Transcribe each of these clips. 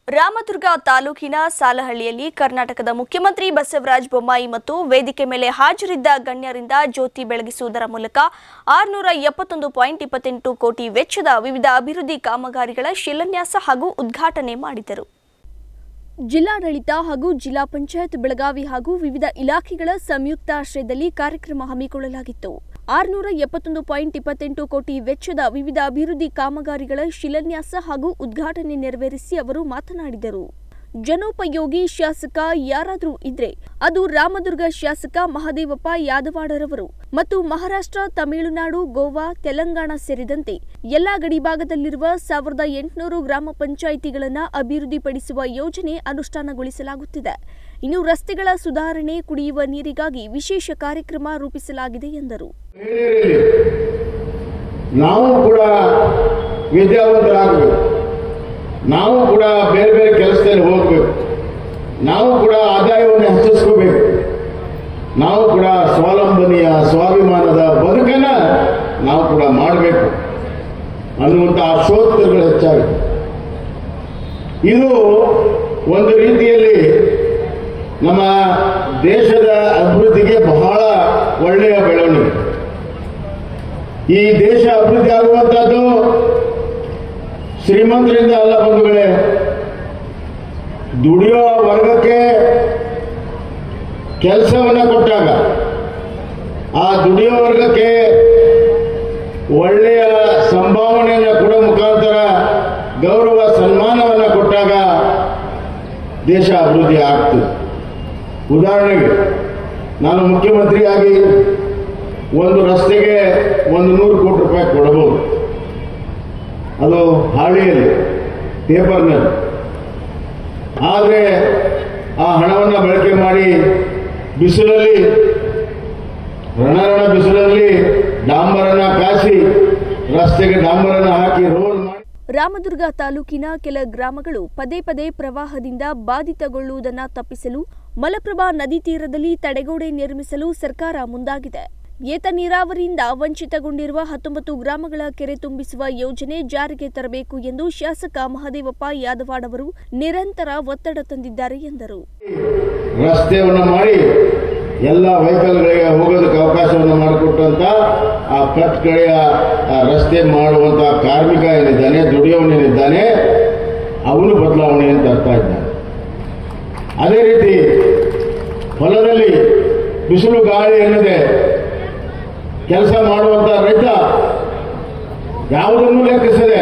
ರಾಮದುರ್ಗ ತಾಲೂಕಿನ ಸಾಲಹಳ್ಳಿಯಲ್ಲಿ ಕರ್ನಾಟಕದ ಮುಖ್ಯಮಂತ್ರಿ ಬಸವರಾಜ ಬೊಮ್ಮಾಯಿ ಮತ್ತು ವೇದಿಕೆ ಮೇಲೆ ಹಾಜರಿದ್ದ ಗಣ್ಯರಿಂದ ಜ್ಯೋತಿ ಬೆಳಗಿಸುವುದರ ಮೂಲಕ ಆರುನೂರ ಎಪ್ಪತ್ತೊಂದು ಪಾಯಿಂಟ್ ಇಪ್ಪತ್ತೆಂಟು ಕೋಟಿ ವೆಚ್ಚದ ವಿವಿಧ ಅಭಿವೃದ್ಧಿ ಕಾಮಗಾರಿಗಳ ಶಿಲಾನ್ಯಾಸ ಹಾಗೂ ಉದ್ಘಾಟನೆ ಮಾಡಿದರು ಜಿಲ್ಲಾಡಳಿತ ಹಾಗೂ ಜಿಲ್ಲಾ ಪಂಚಾಯತ್ ಬೆಳಗಾವಿ ಹಾಗೂ ವಿವಿಧ ಇಲಾಖೆಗಳ ಸಂಯುಕ್ತ ಆಶ್ರಯದಲ್ಲಿ ಕಾರ್ಯಕ್ರಮ ಹಮ್ಮಿಕೊಳ್ಳಲಾಗಿತ್ತು ಆರುನೂರ ಎಪ್ಪತ್ತೊಂದು ಪಾಯಿಂಟ್ ಇಪ್ಪತ್ತೆಂಟು ಕೋಟಿ ವೆಚ್ಚದ ವಿವಿಧ ಅಭಿವೃದ್ಧಿ ಕಾಮಗಾರಿಗಳ ಶಿಲಾನ್ಯಾಸ ಹಾಗೂ ಉದ್ಘಾಟನೆ ನೆರವೇರಿಸಿ ಅವರು ಮಾತನಾಡಿದರು ಜನೋಪಯೋಗಿ ಶಾಸಕ ಯಾರಾದರೂ ಇದ್ರೆ ಅದು ರಾಮದುರ್ಗ ಶಾಸಕ ಮಹದೇವಪ್ಪ ಯಾದವಾಡರವರು ಮತ್ತು ಮಹಾರಾಷ್ಟ್ರ ತಮಿಳುನಾಡು ಗೋವಾ ತೆಲಂಗಾಣ ಸೇರಿದಂತೆ ಎಲ್ಲಾ ಗಡಿಭಾಗದಲ್ಲಿರುವ ಸಾವಿರದ ಎಂಟುನೂರು ಗ್ರಾಮ ಪಂಚಾಯಿತಿಗಳನ್ನು ಅಭಿವೃದ್ಧಿಪಡಿಸುವ ಯೋಜನೆ ಅನುಷ್ಠಾನಗೊಳಿಸಲಾಗುತ್ತಿದೆ ಇನ್ನು ರಸ್ತೆಗಳ ಸುಧಾರಣೆ ಕುಡಿಯುವ ನೀರಿಗಾಗಿ ವಿಶೇಷ ಕಾರ್ಯಕ್ರಮ ರೂಪಿಸಲಾಗಿದೆ ಎಂದರು ಮಹಿಳೆಯರಲ್ಲಿ ನಾವು ಕೂಡ ವಿದ್ಯಾವಂತರಾಗಬೇಕು ನಾವು ಕೂಡ ಬೇರೆ ಬೇರೆ ಕೆಲಸದಲ್ಲಿ ಹೋಗಬೇಕು ನಾವು ಕೂಡ ಆದಾಯವನ್ನು ಹೆಚ್ಚಿಸ್ಕೋಬೇಕು ನಾವು ಕೂಡ ಸ್ವಾವಲಂಬನೆಯ ಸ್ವಾಭಿಮಾನದ ಬದುಕನ್ನ ನಾವು ಕೂಡ ಮಾಡಬೇಕು ಅನ್ನುವಂಥ ಶೋಧಗಳು ಹೆಚ್ಚಾಗಿದೆ ಇದು ಒಂದು ರೀತಿಯಲ್ಲಿ ನಮ್ಮ ದೇಶದ ಅಭಿವೃದ್ಧಿಗೆ ಬಹಳ ಒಳ್ಳೆಯ ಬೆಳವಣಿಗೆ ಈ ದೇಶ ಅಭಿವೃದ್ಧಿ ಆಗುವಂತಹದ್ದು ಶ್ರೀಮಂತರಿಂದ ಅಲ್ಲ ಬಂಧುಗಳೇ ದುಡಿಯೋ ವರ್ಗಕ್ಕೆ ಕೆಲಸವನ್ನು ಕೊಟ್ಟಾಗ ಆ ದುಡಿಯೋ ವರ್ಗಕ್ಕೆ ಒಳ್ಳೆಯ ಸಂಭಾವನೆಯನ್ನು ಕೊಡೋ ಮುಖಾಂತರ ಗೌರವ ಸನ್ಮಾನವನ್ನು ಕೊಟ್ಟಾಗ ದೇಶ ಅಭಿವೃದ್ಧಿ ಆಗ್ತದೆ ಉದಾಹರಣೆಗೆ ನಾನು ಮುಖ್ಯಮಂತ್ರಿಯಾಗಿ ಒಂದು ರಸ್ತೆಗೆ ಒಂದು ನೂರು ಕೋಟಿ ರೂಪಾಯಿ ಕೊಡಬಹುದು ಅದು ಹಾಳಿಯಲ್ಲಿ ಪೇಪರ್ನಲ್ಲಿ ಆದರೆ ಆ ಹಣವನ್ನು ಬಳಕೆ ಮಾಡಿ ಬಿಸಿಲಲ್ಲಿ ರಣರಣ ಬಿಸಿಲಲ್ಲಿ ಡಾಂಬರನ್ನ ಕಾಸಿ ರಸ್ತೆಗೆ ಡಾಂಬರನ್ನ ಹಾಕಿ ರೋಡ್ ಮಾಡಿ ರಾಮದುರ್ಗ ತಾಲೂಕಿನ ಕೆಲ ಗ್ರಾಮಗಳು ಪದೇ ಪದೇ ಪ್ರವಾಹದಿಂದ ಬಾಧಿತಗೊಳ್ಳುವುದನ್ನು ತಪ್ಪಿಸಲು ಮಲಪ್ರಭಾ ನದಿ ತೀರದಲ್ಲಿ ತಡೆಗೋಡೆ ನಿರ್ಮಿಸಲು ಸರ್ಕಾರ ಮುಂದಾಗಿದೆ ಏತ ನೀರಾವರಿಯಿಂದ ವಂಚಿತಗೊಂಡಿರುವ ಹತ್ತೊಂಬತ್ತು ಗ್ರಾಮಗಳ ಕೆರೆ ತುಂಬಿಸುವ ಯೋಜನೆ ಜಾರಿಗೆ ತರಬೇಕು ಎಂದು ಶಾಸಕ ಮಹದೇವಪ್ಪ ಯಾದವಾಡ್ ಅವರು ನಿರಂತರ ಒತ್ತಡ ತಂದಿದ್ದಾರೆ ಎಂದರು ರಸ್ತೆಯನ್ನು ಮಾಡಿ ಎಲ್ಲ ವೆಹಿಕಲ್ಗಳಿಗೆ ಹೋಗೋದಕ್ಕೆ ಅವಕಾಶವನ್ನು ಮಾಡಿಕೊಟ್ಟಂತ ಆ ಕಟ್ ಕಡೆಯ ಆ ರಸ್ತೆ ಮಾಡುವಂತ ಕಾರ್ಮಿಕ ಏನಿದ್ದಾನೆ ದುಡಿಯೋನೇನಿದ್ದಾನೆ ಅವನು ಬದಲಾವಣೆಯನ್ನು ತರ್ತಾ ಇದ್ದಾನೆ ಅದೇ ರೀತಿ ಹೊಲದಲ್ಲಿ ಬಿಸಿಲು ಗಾಳಿ ಎನ್ನದೆ ಕೆಲಸ ಮಾಡುವಂತ ರೈತ ಯಾವುದನ್ನು ಲೆಕ್ಕಿಸದೆ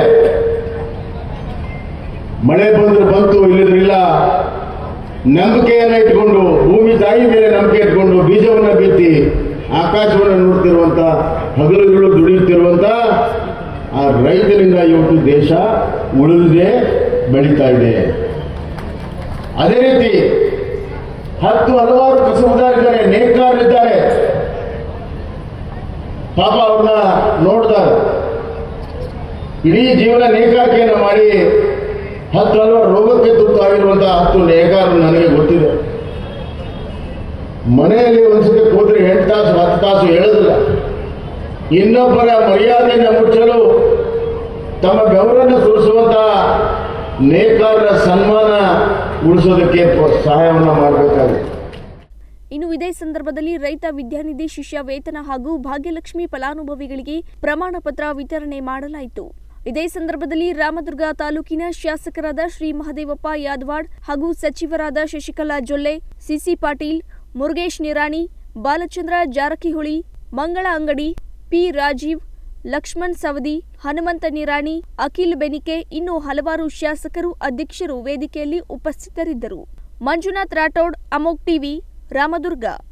ಮಳೆ ಬಂದ್ರೆ ಬಂತು ಇಲ್ಲದ್ರಿಲ್ಲ ನಂಬಿಕೆಯನ್ನ ಇಟ್ಕೊಂಡು ಭೂಮಿ ತಾಯಿ ಮೇಲೆ ನಂಬಿಕೆ ಇಟ್ಕೊಂಡು ಬೀಜವನ್ನ ಬಿತ್ತಿ ಆಕಾಶವನ್ನು ನೋಡ್ತಿರುವಂತ ಹಗಲುಗಳು ದುಡಿಯುತ್ತಿರುವಂತ ಆ ರೈತರಿಂದ ಇವತ್ತು ದೇಶ ಉಳಿದಿದೆ ಬೆಳೀತಾ ಇದೆ ಅದೇ ರೀತಿ ಹತ್ತು ಹಲವಾರು ಕಸಬುದಾರಿದ್ದಾರೆ ನೇಕಾರರಿದ್ದಾರೆ ಪಾಪ ಅವ್ರನ್ನ ನೋಡಿದಾಗ ಇಡೀ ಜೀವನ ನೇಕಾರಿಕೆಯನ್ನು ಮಾಡಿ ಹತ್ತು ಹಲವಾರು ರೋಗಕ್ಕೆ ತುತ್ತಾಗಿರುವಂತಹ ಹತ್ತು ನೇಕಾರರು ನನಗೆ ಗೊತ್ತಿದೆ ಮನೆಯಲ್ಲಿ ಒಂದ್ಸತಿ ಕೂತ್ರೆ ಎಂಟು ತಾಸು ಹತ್ತು ತಾಸು ಹೇಳೋದಿಲ್ಲ ಇನ್ನೊಬ್ಬರ ಮರ್ಯಾದೆಯನ್ನು ಮುಚ್ಚಲು ತಮ್ಮ ಬೆವರನ್ನು ಸುರಿಸುವಂತಹ ನೇಕಾರರ ಸನ್ಮಾನ ಉಳಿಸೋದಕ್ಕೆ ಸಹಾಯವನ್ನು ಮಾಡಬೇಕಾಗಿದೆ ಇನ್ನು ಇದೇ ಸಂದರ್ಭದಲ್ಲಿ ರೈತ ವಿದ್ಯಾನಿಧಿ ಶಿಷ್ಯ ವೇತನ ಹಾಗೂ ಭಾಗ್ಯಲಕ್ಷ್ಮಿ ಫಲಾನುಭವಿಗಳಿಗೆ ಪ್ರಮಾಣ ಪತ್ರ ವಿತರಣೆ ಮಾಡಲಾಯಿತು ಇದೇ ಸಂದರ್ಭದಲ್ಲಿ ರಾಮದುರ್ಗ ತಾಲೂಕಿನ ಶಾಸಕರಾದ ಶ್ರೀ ಮಹದೇವಪ್ಪ ಯಾದವಾಡ್ ಹಾಗೂ ಸಚಿವರಾದ ಶಶಿಕಲಾ ಜೊಲ್ಲೆ ಸಿಸಿ ಪಾಟೀಲ್ ಮುರುಗೇಶ್ ನಿರಾಣಿ ಬಾಲಚಂದ್ರ ಜಾರಕಿಹೊಳಿ ಮಂಗಳ ಅಂಗಡಿ ಪಿ ರಾಜೀವ್ ಲಕ್ಷ್ಮಣ್ ಸವದಿ ಹನುಮಂತ ನಿರಾಣಿ ಅಖಿಲ್ ಬೆನಿಕೆ ಇನ್ನು ಹಲವಾರು ಶಾಸಕರು ಅಧ್ಯಕ್ಷರು ವೇದಿಕೆಯಲ್ಲಿ ಉಪಸ್ಥಿತರಿದ್ದರು ಮಂಜುನಾಥ್ ರಾಠೋಡ್ ಅಮೋಕ್ ಟಿವಿ ರಾಮದುರ್ಗ